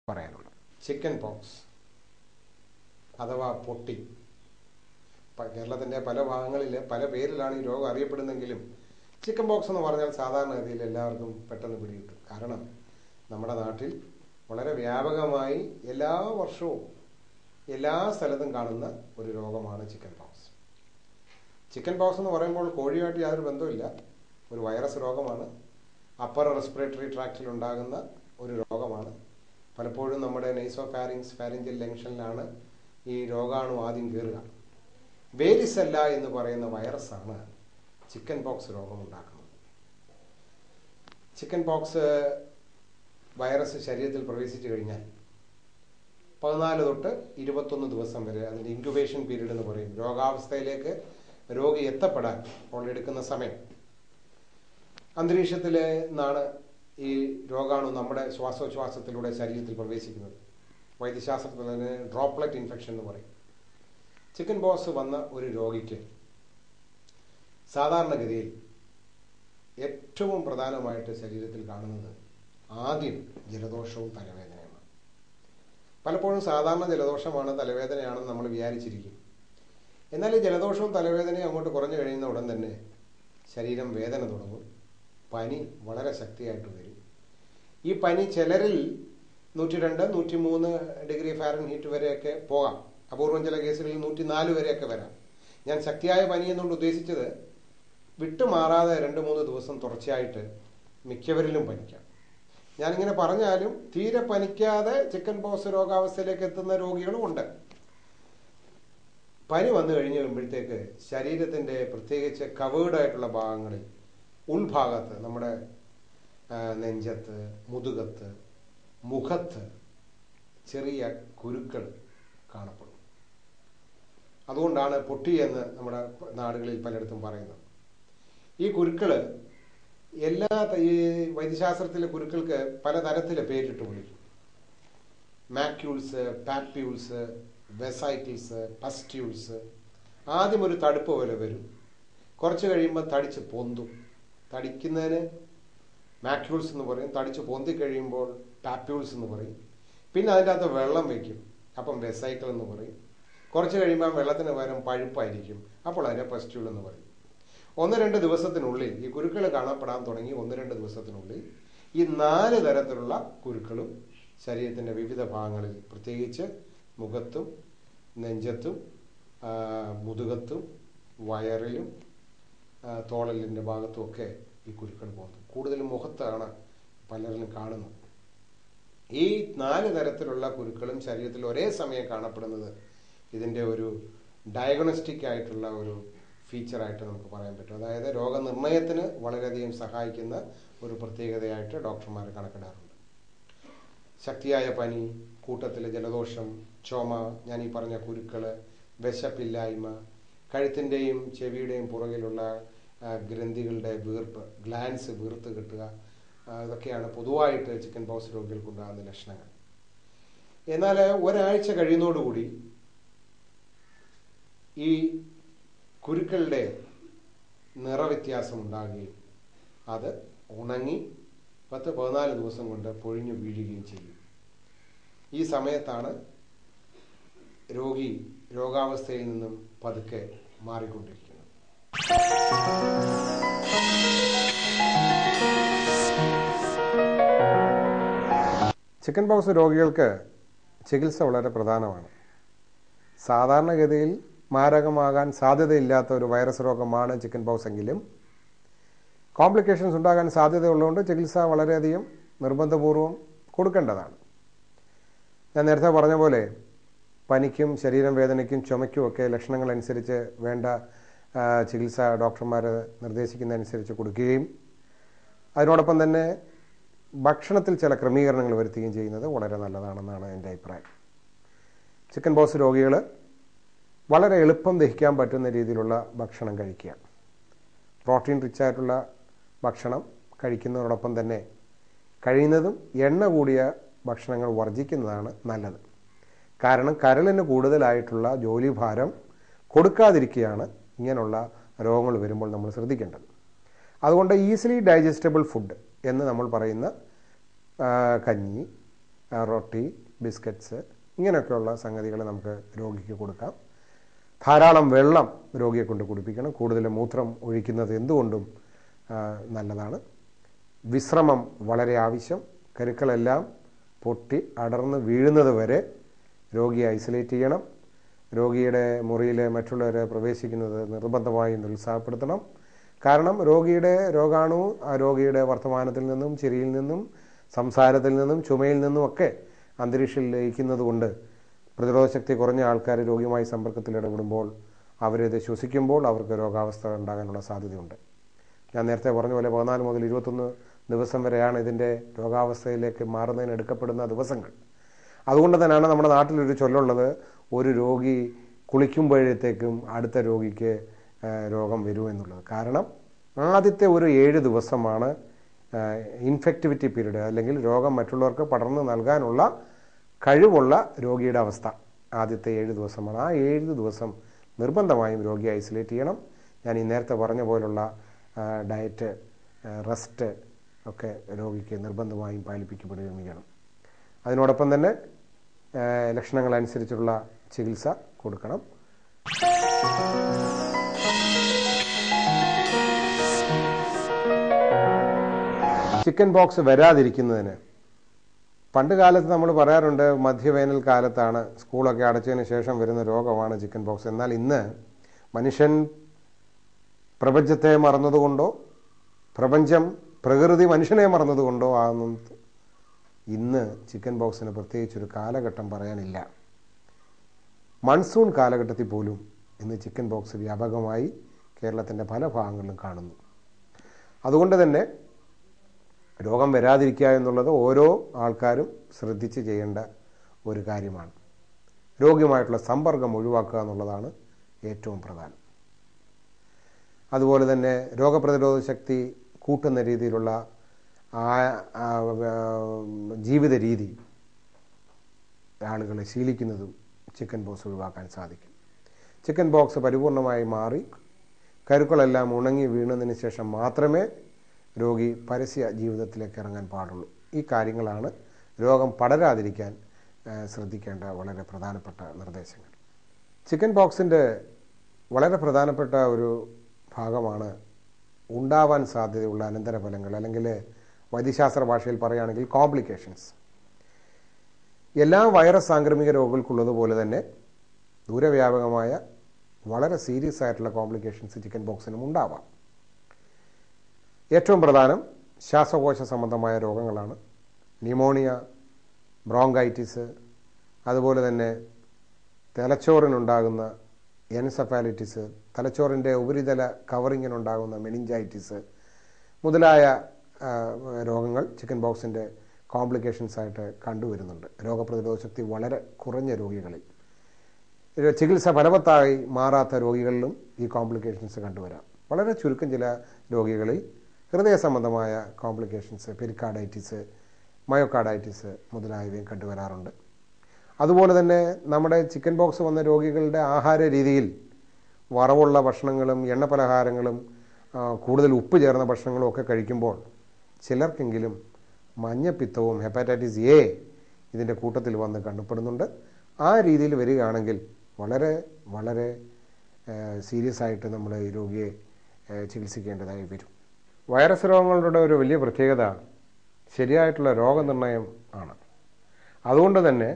പറയാനുള്ളത് chicken pox അഥവാ പൊട്ടി പ- കേരളത്തിൻ്റെ പല ഭാഗങ്ങളിൽ പല പേരിലാണ് ഈ രോഗം അറിയപ്പെടുന്നെങ്കിലും ചിക്കൻ പോക്സ് എന്ന് പറഞ്ഞാൽ സാധാരണഗതിയിൽ എല്ലാവർക്കും പെട്ടെന്ന് പിടികിട്ടും കാരണം നമ്മുടെ നാട്ടിൽ വളരെ വ്യാപകമായി എല്ലാ വർഷവും എല്ലാ സ്ഥലത്തും കാണുന്ന ഒരു രോഗമാണ് ചിക്കൻ പോക്സ് ചിക്കൻ പോക്സ് എന്ന് പറയുമ്പോൾ കോഴിയുമായിട്ട് യാതൊരു ബന്ധവുമില്ല ഒരു വൈറസ് രോഗമാണ് അപ്പർ റെസ്പിറേറ്ററി ട്രാക്റ്റിൽ ഉണ്ടാകുന്ന ഒരു രോഗമാണ് പലപ്പോഴും നമ്മുടെ നെയ്സോ ഫാരിങ്സ് ഫാരിഞ്ചൽ ലങ്ഷനിലാണ് ഈ രോഗാണു ആദ്യം കയറുക വേരിസെല്ല എന്ന് പറയുന്ന വൈറസാണ് ചിക്കൻ പോക്സ് രോഗം ഉണ്ടാക്കുന്നത് ചിക്കൻ പോക്സ് വൈറസ് ശരീരത്തിൽ പ്രവേശിച്ചു കഴിഞ്ഞാൽ പതിനാല് തൊട്ട് ഇരുപത്തൊന്ന് ദിവസം വരെ അതിൻ്റെ ഇൻക്യുബേഷൻ പീരീഡ് എന്ന് പറയും രോഗാവസ്ഥയിലേക്ക് രോഗി എത്തപ്പെടാൻ അപ്പോൾ എടുക്കുന്ന സമയം അന്തരീക്ഷത്തിൽ നിന്നാണ് ഈ രോഗാണു നമ്മുടെ ശ്വാസോച്ഛ്വാസത്തിലൂടെ ശരീരത്തിൽ പ്രവേശിക്കുന്നത് വൈദ്യശാസ്ത്രത്തിൽ അതിന് ഡ്രോപ്ലെറ്റ് ഇൻഫെക്ഷൻ എന്ന് പറയും ചിക്കൻ ബോക്സ് വന്ന ഒരു രോഗിക്ക് സാധാരണഗതിയിൽ ഏറ്റവും പ്രധാനമായിട്ട് ശരീരത്തിൽ കാണുന്നത് ആദ്യം ജലദോഷവും തലവേദനയുമാണ് പലപ്പോഴും സാധാരണ ജലദോഷമാണ് തലവേദനയാണെന്ന് നമ്മൾ വിചാരിച്ചിരിക്കും എന്നാൽ ഈ ജലദോഷവും തലവേദനയും അങ്ങോട്ട് കുറഞ്ഞു കഴിയുന്ന ഉടൻ തന്നെ ശരീരം വേദന തുടങ്ങും പനി വളരെ ശക്തിയായിട്ട് വരും ഈ പനി ചിലരിൽ നൂറ്റി രണ്ട് നൂറ്റി മൂന്ന് ഡിഗ്രി ഫാരൻ ഹീറ്റ് വരെയൊക്കെ പോകാം അപൂർവം ചില കേസുകളിൽ നൂറ്റി നാല് വരെയൊക്കെ വരാം ഞാൻ ശക്തിയായ പനി എന്നുകൊണ്ട് ഉദ്ദേശിച്ചത് വിട്ടുമാറാതെ രണ്ട് മൂന്ന് ദിവസം തുടർച്ചയായിട്ട് മിക്കവരിലും പനിക്കാം ഞാനിങ്ങനെ പറഞ്ഞാലും തീരെ പനിക്കാതെ ചിക്കൻ പോക്സ് രോഗാവസ്ഥയിലേക്ക് എത്തുന്ന രോഗികളും ഉണ്ട് പനി വന്നു കഴിഞ്ഞ് കഴിയുമ്പോഴത്തേക്ക് ശരീരത്തിൻ്റെ പ്രത്യേകിച്ച് കവേർഡ് ആയിട്ടുള്ള ഭാഗങ്ങളിൽ ഉൾഭാഗത്ത് നമ്മുടെ ആ, നെഞ്ചത്ത് മുതുകത്ത് മുഖത്ത് ചെറിയ കുരുക്കൾ കാണപ്പെടും അതുകൊണ്ടാണ് പൊട്ടി എന്ന് നമ്മുടെ നാടുകളിൽ പലയിടത്തും പറയുന്നത് ഈ കുരുക്കൾ എല്ലാ ത- ഈ വൈദ്യശാസ്ത്രത്തിലെ കുരുക്കൾക്ക് പലതരത്തിലെ പേരിട്ട് വിളിക്കും മാക്യൂൾസ് പാപ്യൂൾസ് വെസൈറ്റിൽസ് പസ്റ്റ്യൂൾസ് ആദ്യം ഒരു തടുപ്പ് പോലെ വരും കുറച്ച് കഴിയുമ്പോൾ തടിച്ച് പൊന്തും തടിക്കുന്നതിന് മാക്യൂൾസ് എന്ന് പറയും തടിച്ച് പൊന്തി കഴിയുമ്പോൾ പാപ്യൂൾസ് എന്ന് പറയും പിന്നെ അതിൻ്റെ അകത്ത് വെള്ളം വയ്ക്കും അപ്പം വെസൈക്കിൾ എന്ന് പറയും കുറച്ച് കഴിയുമ്പോൾ വെള്ളത്തിന് പകരം പഴുപ്പായിരിക്കും അപ്പോൾ അതിനെ പസ്റ്റ്യൂൾ എന്ന് പറയും ഒന്ന് രണ്ട് ദിവസത്തിനുള്ളിൽ ഈ കുരുക്കൾ കാണപ്പെടാൻ തുടങ്ങി ഒന്ന് രണ്ട് ദിവസത്തിനുള്ളിൽ ഈ നാല് തരത്തിലുള്ള കുരുക്കളും ശരീരത്തിൻ്റെ വിവിധ ഭാഗങ്ങളിൽ പ്രത്യേകിച്ച് മുഖത്തും നെഞ്ചത്തും ആ, മുതുകത്തും വയറിലും ആ, തോളലിൻ്റെ ഭാഗത്തും ഒക്കെ ഈ കുരുക്കൾ പോകുന്നു കൂടുതലും മുഖത്താണ് പലരിലും കാണുന്നത് ഈ നാല് തരത്തിലുള്ള കുരുക്കളും ശരീരത്തിൽ ഒരേ സമയം കാണപ്പെടുന്നത് ഇതിൻ്റെ ഒരു ഡയഗ്നോസ്റ്റിക് ആയിട്ടുള്ള ഒരു ഫീച്ചറായിട്ട് നമുക്ക് പറയാൻ പറ്റും അതായത് രോഗനിർണയത്തിന് വളരെയധികം സഹായിക്കുന്ന ഒരു പ്രത്യേകതയായിട്ട് ഡോക്ടർമാർ കണക്കിടാറുണ്ട് ശക്തിയായ പനി കൂട്ടത്തിൽ ജലദോഷം ചുമ ഞാൻ ഈ പറഞ്ഞ കുരുക്കൾ വിശപ്പില്ലായ്മ കഴുത്തിൻ്റെയും ചെവിയുടെയും പുറകിലുള്ള ആ, ഗ്രന്ഥികളുടെ വീർപ്പ് ഗ്ലാൻസ് വീർത്ത് കിട്ടുക ആ, ഇതൊക്കെയാണ് പൊതുവായിട്ട് ചിക്കൻ പോക്സ് രോഗികൾക്കുണ്ടാകുന്ന ലക്ഷണങ്ങൾ എന്നാൽ ഒരാഴ്ച കഴിയുന്നതോടുകൂടി ഈ കുരുക്കളുടെ നിറവ്യത്യാസം ഉണ്ടാകുകയും അത് ഉണങ്ങി പത്ത് പതിനാല് ദിവസം കൊണ്ട് പൊഴിഞ്ഞു വീഴുകയും ചെയ്യും ഈ സമയത്താണ് രോഗി രോഗാവസ്ഥയിൽ നിന്നും പതുക്കെ മാറിക്കൊണ്ടിരിക്കുന്നത് ചിക്കൻ പോക്സ് രോഗികൾക്ക് ചികിത്സ വളരെ പ്രധാനമാണ് സാധാരണഗതിയിൽ മാരകമാകാൻ സാധ്യതയില്ലാത്ത ഒരു വൈറസ് രോഗമാണ് ചിക്കൻ പോക്സ് എങ്കിലും കോംപ്ലിക്കേഷൻസ് ഉണ്ടാകാൻ സാധ്യതയുള്ളതുകൊണ്ട് ചികിത്സ വളരെയധികം നിർബന്ധപൂർവം കൊടുക്കേണ്ടതാണ് ഞാൻ നേരത്തെ പറഞ്ഞ പോലെ പനിക്കും ശരീരം വേദനയ്ക്കും ചുമയ്ക്കും ഒക്കെ ലക്ഷണങ്ങൾ അനുസരിച്ച് വേണ്ട ആ, ചികിത്സ ഡോക്ടർമാർ നിർദ്ദേശിക്കുന്നതനുസരിച്ച് കൊടുക്കുകയും അതിനോടൊപ്പം തന്നെ ഭക്ഷണത്തിൽ ചില ക്രമീകരണങ്ങൾ വരുത്തുകയും ചെയ്യുന്നത് വളരെ നല്ലതാണെന്നാണ് എൻ്റെ അഭിപ്രായം ചിക്കൻ ബോക്സ് രോഗികൾ വളരെ എളുപ്പം ദഹിക്കാൻ പറ്റുന്ന രീതിയിലുള്ള ഭക്ഷണം കഴിക്കുക പ്രോട്ടീൻ റിച്ച് ആയിട്ടുള്ള ഭക്ഷണം കഴിക്കുന്നതോടൊപ്പം തന്നെ കഴിയുന്നതും എണ്ണ കൂടിയ ഭക്ഷണങ്ങൾ വർജിക്കുന്നതാണ് നല്ലത് കാരണം കരളിന് കൂടുതലായിട്ടുള്ള ജോലിഭാരം കൊടുക്കാതിരിക്കുകയാണ് ഇങ്ങനെയുള്ള രോഗങ്ങൾ വരുമ്പോൾ നമ്മൾ ശ്രദ്ധിക്കേണ്ടത് അതുകൊണ്ട് ഈസിലി ഡൈജസ്റ്റബിൾ ഫുഡ് എന്ന് നമ്മൾ പറയുന്ന ആ, കഞ്ഞി ആ, റൊട്ടി ബിസ്ക്കറ്റ്സ് ഇങ്ങനെയൊക്കെയുള്ള സംഗതികൾ നമുക്ക് രോഗിക്ക് കൊടുക്കാം ധാരാളം വെള്ളം രോഗിയെ കൊണ്ട് കുടിപ്പിക്കണം കൂടുതൽ മൂത്രം ഒഴിക്കുന്നത് എന്തുകൊണ്ടും ആ, നല്ലതാണ് വിശ്രമം വളരെ ആവശ്യം കരുക്കളെല്ലാം പൊട്ടി അടർന്ന് വീഴുന്നത് വരെ രോഗിയെ ഐസൊലേറ്റ് ചെയ്യണം രോഗിയുടെ മുറിയിൽ മറ്റുള്ളവരെ പ്രവേശിക്കുന്നത് നിർബന്ധമായും നിരുത്സാഹപ്പെടുത്തണം കാരണം രോഗിയുടെ രോഗാണു ആ രോഗിയുടെ വർത്തമാനത്തിൽ നിന്നും ചിരിയിൽ നിന്നും സംസാരത്തിൽ നിന്നും ചുമയിൽ നിന്നും ഒക്കെ അന്തരീക്ഷം ലയിക്കുന്നത് കൊണ്ട് പ്രതിരോധശക്തി കുറഞ്ഞ ആൾക്കാർ രോഗിയുമായി സമ്പർക്കത്തിൽ ഇടപെടുമ്പോൾ അവരിത് ശ്വസിക്കുമ്പോൾ അവർക്ക് രോഗാവസ്ഥ ഉണ്ടാകാനുള്ള സാധ്യതയുണ്ട് ഞാൻ നേരത്തെ പറഞ്ഞ പോലെ പതിനാല് മുതൽ ഇരുപത്തൊന്ന് ദിവസം വരെയാണ് ഇതിൻ്റെ രോഗാവസ്ഥയിലേക്ക് മാറുന്നതിന് എടുക്കപ്പെടുന്ന ദിവസങ്ങൾ അതുകൊണ്ട് തന്നെയാണ് നമ്മുടെ നാട്ടിലൊരു ചൊല്ലുള്ളത് ഒരു രോഗി കുളിക്കുമ്പോഴത്തേക്കും അടുത്ത രോഗിക്ക് ആ, രോഗം വരൂ എന്നുള്ളത് കാരണം ആദ്യത്തെ ഒരു ഏഴ് ദിവസമാണ് ഇൻഫെക്ടിവിറ്റി പീരീഡ് അല്ലെങ്കിൽ രോഗം മറ്റുള്ളവർക്ക് പടർന്നു നൽകാനുള്ള കഴിവുള്ള രോഗിയുടെ അവസ്ഥ ആദ്യത്തെ ഏഴ് ദിവസമാണ് ആ ഏഴ് ദിവസം നിർബന്ധമായും രോഗിയെ ഐസൊലേറ്റ് ചെയ്യണം ഞാൻ ഈ നേരത്തെ പറഞ്ഞ പോലുള്ള ആ, ഡയറ്റ് ആ, റെസ്റ്റ് ഒക്കെ രോഗിക്ക് നിർബന്ധമായും പാലിപ്പിക്കപ്പെടുകയും ചെയ്യണം അതിനോടൊപ്പം തന്നെ ആ, ലക്ഷണങ്ങളനുസരിച്ചുള്ള ചികിത്സ കൊടുക്കണം ചിക്കൻ ബോക്സ് വരാതിരിക്കുന്നതിന് പണ്ട് കാലത്ത് നമ്മൾ പറയാറുണ്ട് മധ്യവേനൽ കാലത്താണ് സ്കൂളൊക്കെ അടച്ചതിന് ശേഷം വരുന്ന രോഗമാണ് ചിക്കൻ ബോക്സ് എന്നാൽ ഇന്ന് മനുഷ്യൻ പ്രപഞ്ചത്തെ മറന്നതുകൊണ്ടോ പ്രപഞ്ചം പ്രകൃതി മനുഷ്യനെ മറന്നതുകൊണ്ടോ ആകുന്നത് ഇന്ന് ചിക്കൻ ബോക്സിന് പ്രത്യേകിച്ചൊരു കാലഘട്ടം പറയാനില്ല മൺസൂൺ കാലഘട്ടത്തിൽ പോലും ഇന്ന് ചിക്കൻ ബോക്സ് വ്യാപകമായി കേരളത്തിൻ്റെ പല ഭാഗങ്ങളിലും കാണുന്നു അതുകൊണ്ട് തന്നെ രോഗം വരാതിരിക്കുക എന്നുള്ളത് ഓരോ ആൾക്കാരും ശ്രദ്ധിച്ച് ചെയ്യേണ്ട ഒരു കാര്യമാണ് രോഗിയുമായിട്ടുള്ള സമ്പർക്കം ഒഴിവാക്കുക എന്നുള്ളതാണ് ഏറ്റവും പ്രധാനം അതുപോലെ തന്നെ രോഗപ്രതിരോധ ശക്തി കൂട്ടുന്ന രീതിയിലുള്ള ആ ആ, ആ, ജീവിത രീതി ആളുകളെ ശീലിക്കുന്നതും ചിക്കൻ ബോക്സ് ഒഴിവാക്കാൻ സാധിക്കും ചിക്കൻ ബോക്സ് പരിപൂർണമായി മാറി കരുക്കളെല്ലാം ഉണങ്ങി വീണതിന് ശേഷം മാത്രമേ രോഗി പരസ്യ ജീവിതത്തിലേക്ക് ഇറങ്ങാൻ പാടുള്ളൂ ഈ കാര്യങ്ങളാണ് രോഗം പടരാതിരിക്കാൻ ആ, ശ്രദ്ധിക്കേണ്ട വളരെ പ്രധാനപ്പെട്ട നിർദ്ദേശങ്ങൾ ചിക്കൻ ബോക്സിൻ്റെ വളരെ പ്രധാനപ്പെട്ട ഒരു ഭാഗമാണ് ഉണ്ടാവാൻ സാധ്യതയുള്ള അനന്തരഫലങ്ങൾ അല്ലെങ്കിൽ വൈദ്യശാസ്ത്ര ഭാഷയിൽ പറയുകയാണെങ്കിൽ കോംപ്ലിക്കേഷൻസ് എല്ലാ വൈറസ് സാംക്രമിക രോഗങ്ങൾക്കുള്ളതുപോലെ തന്നെ ദൂരവ്യാപകമായ വളരെ സീരിയസ് ആയിട്ടുള്ള കോംപ്ലിക്കേഷൻസ് ചിക്കൻ ബോക്സിനും ഉണ്ടാവാം ഏറ്റവും പ്രധാനം ശ്വാസകോശ സംബന്ധമായ രോഗങ്ങളാണ് ന്യൂമോണിയ ബ്രോങ്കൈറ്റിസ് അതുപോലെ തന്നെ തലച്ചോറിനുണ്ടാകുന്ന എൻസഫാലിറ്റിസ് തലച്ചോറിൻ്റെ ഉപരിതല കവറിങ്ങിനുണ്ടാകുന്ന മെനിഞ്ചൈറ്റിസ് മുതലായ ആ, രോഗങ്ങൾ ചിക്കൻ ബോക്സിൻ്റെ കോംപ്ലിക്കേഷൻസ് ആയിട്ട് കണ്ടുവരുന്നുണ്ട് രോഗപ്രതിരോധ ശക്തി വളരെ കുറഞ്ഞ രോഗികളിൽ ഇത് ചികിത്സ ഫലവത്തായി മാറാത്ത രോഗികളിലും ഈ കോംപ്ലിക്കേഷൻസ് കണ്ടുവരാം വളരെ ചുരുക്കം ചില രോഗികളിൽ ഹൃദയ സംബന്ധമായ കോംപ്ലിക്കേഷൻസ് പെരിക്കാർഡൈറ്റിസ് മയോകാർഡൈറ്റിസ് മുതലായവയും കണ്ടുവരാറുണ്ട് അതുപോലെ തന്നെ നമ്മുടെ ചിക്കൻ ബോക്സ് വന്ന രോഗികളുടെ ആഹാര രീതിയിൽ വറവുള്ള ഭക്ഷണങ്ങളും എണ്ണ പലഹാരങ്ങളും ആ, കൂടുതൽ ഉപ്പ് ചേർന്ന ഭക്ഷണങ്ങളും ഒക്കെ കഴിക്കുമ്പോൾ ചിലർക്കെങ്കിലും മഞ്ഞപ്പിത്തവും ഹെപ്പാറ്റൈറ്റിസ് എ ഇതിൻ്റെ കൂട്ടത്തിൽ വന്ന് കാണപ്പെടുന്നുണ്ട് ആ രീതിയിൽ വരികയാണെങ്കിൽ വളരെ വളരെ സീരിയസ് ആയിട്ട് നമ്മൾ ഈ രോഗിയെ ആ, ചികിത്സിക്കേണ്ടതായി വരും വൈറസ് രോഗങ്ങളുടെ ഒരു വലിയ പ്രത്യേകത ശരിയായിട്ടുള്ള രോഗനിർണയം ആണ് അതുകൊണ്ട് തന്നെ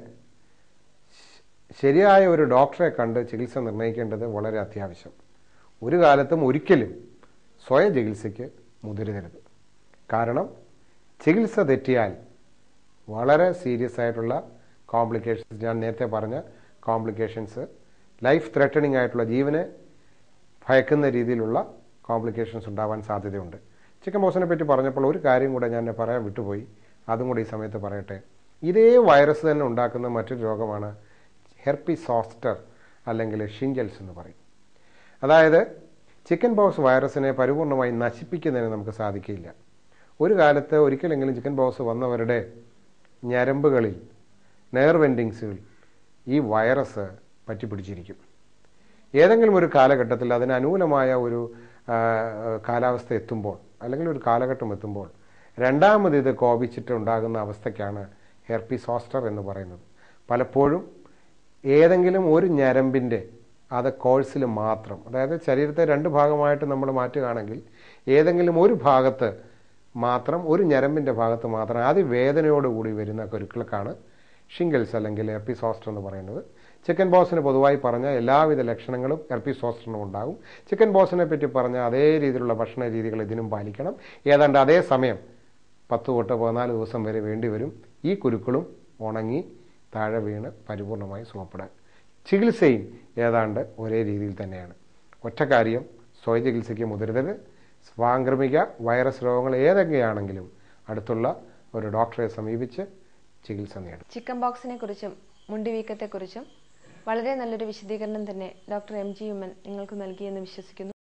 ശരിയായ ഒരു ഡോക്ടറെ കണ്ട് ചികിത്സ നിർണ്ണയിക്കേണ്ടത് വളരെ അത്യാവശ്യം ഒരു കാലത്തും ഒരിക്കലും സ്വയം ചികിത്സയ്ക്ക് മുതിരരുത് കാരണം ചികിത്സ തെറ്റിയാൽ വളരെ സീരിയസ് ആയിട്ടുള്ള കോംപ്ലിക്കേഷൻസ് ഞാൻ നേരത്തെ പറഞ്ഞ കോംപ്ലിക്കേഷൻസ് ലൈഫ് ത്രെട്ടണിങ് ആയിട്ടുള്ള ജീവനെ ഭയക്കുന്ന രീതിയിലുള്ള കോംപ്ലിക്കേഷൻസ് ഉണ്ടാവാൻ സാധ്യതയുണ്ട് ചിക്കൻ ബോക്സിനെ പറ്റി പറഞ്ഞപ്പോൾ ഒരു കാര്യം കൂടെ ഞാൻ പറയാൻ വിട്ടുപോയി അതും കൂടി ഈ സമയത്ത് പറയട്ടെ ഇതേ വൈറസ് തന്നെ ഉണ്ടാക്കുന്ന മറ്റൊരു രോഗമാണ് ഹെർപ്പി സോസ്റ്റർ അല്ലെങ്കിൽ ഷിഞ്ചൽസ് എന്ന് പറയും അതായത് ചിക്കൻ ബോക്സ് വൈറസിനെ പരിപൂർണമായി നശിപ്പിക്കുന്നതിന് നമുക്ക് സാധിക്കില്ല ഒരു കാലത്ത് ഒരിക്കലെങ്കിലും ചിക്കൻ ബോക്സ് വന്നവരുടെ ഞരമ്പുകളിൽ നെർവ് എൻഡിങ്സുകൾ ഈ വൈറസ് പറ്റിപ്പിടിച്ചിരിക്കും ഏതെങ്കിലും ഒരു കാലഘട്ടത്തിൽ അതിന് അനുകൂലമായ ഒരു ആ, കാലാവസ്ഥ എത്തുമ്പോൾ അല്ലെങ്കിൽ ഒരു കാലഘട്ടം എത്തുമ്പോൾ രണ്ടാമത് ഇത് കോപിച്ചിട്ട് ഉണ്ടാകുന്ന അവസ്ഥയ്ക്കാണ് ഹെർപ്പി സോസ്റ്റർ എന്ന് പറയുന്നത് പലപ്പോഴും ഏതെങ്കിലും ഒരു ഞരമ്പിൻ്റെ അത് കോഴ്സിൽ മാത്രം അതായത് ശരീരത്തെ രണ്ട് ഭാഗമായിട്ട് നമ്മൾ മാറ്റുകയാണെങ്കിൽ ഏതെങ്കിലും ഒരു ഭാഗത്ത് മാത്രം ഒരു ഞരമ്പിൻ്റെ ഭാഗത്ത് മാത്രം അതിവേദനയോടുകൂടി വരുന്ന കുരുക്കൾക്കാണ് ഷിംഗിൾസ് അല്ലെങ്കിൽ എർപ്പി സോസ്റ്റർ എന്ന് പറയുന്നത് ചിക്കൻ ബോസിന് പൊതുവായി പറഞ്ഞ എല്ലാവിധ ലക്ഷണങ്ങളും എർപ്പി സോസ്റ്ററിനും ഉണ്ടാകും ചിക്കൻ ബോസിനെ പറ്റി പറഞ്ഞ അതേ രീതിയിലുള്ള ഭക്ഷണ രീതികൾ ഇതിനും പാലിക്കണം ഏതാണ്ട് അതേ സമയം പത്ത് തൊട്ട് പതിനാല് ദിവസം വരെ വേണ്ടിവരും ഈ കുരുക്കളും ഉണങ്ങി താഴെ വീണ് പരിപൂർണമായി സുഖപ്പെടാൻ ചികിത്സയും ഏതാണ്ട് ഒരേ രീതിയിൽ തന്നെയാണ് ഒറ്റ കാര്യം സ്വയ ചികിത്സയ്ക്ക് മുതിരരുത് സ്വാംക്രമിക വൈറസ് രോഗങ്ങൾ ഏതൊക്കെയാണെങ്കിലും അടുത്തുള്ള ഒരു ഡോക്ടറെ സമീപിച്ച് ചികിത്സ നേടും ചിക്കൻ ബോക്സിനെ കുറിച്ചും മുണ്ടിവീക്കത്തെക്കുറിച്ചും വളരെ നല്ലൊരു വിശദീകരണം തന്നെ ഡോക്ടർ എം ജി ഉമ്മൻ നിങ്ങൾക്ക് നൽകിയെന്ന് വിശ്വസിക്കുന്നു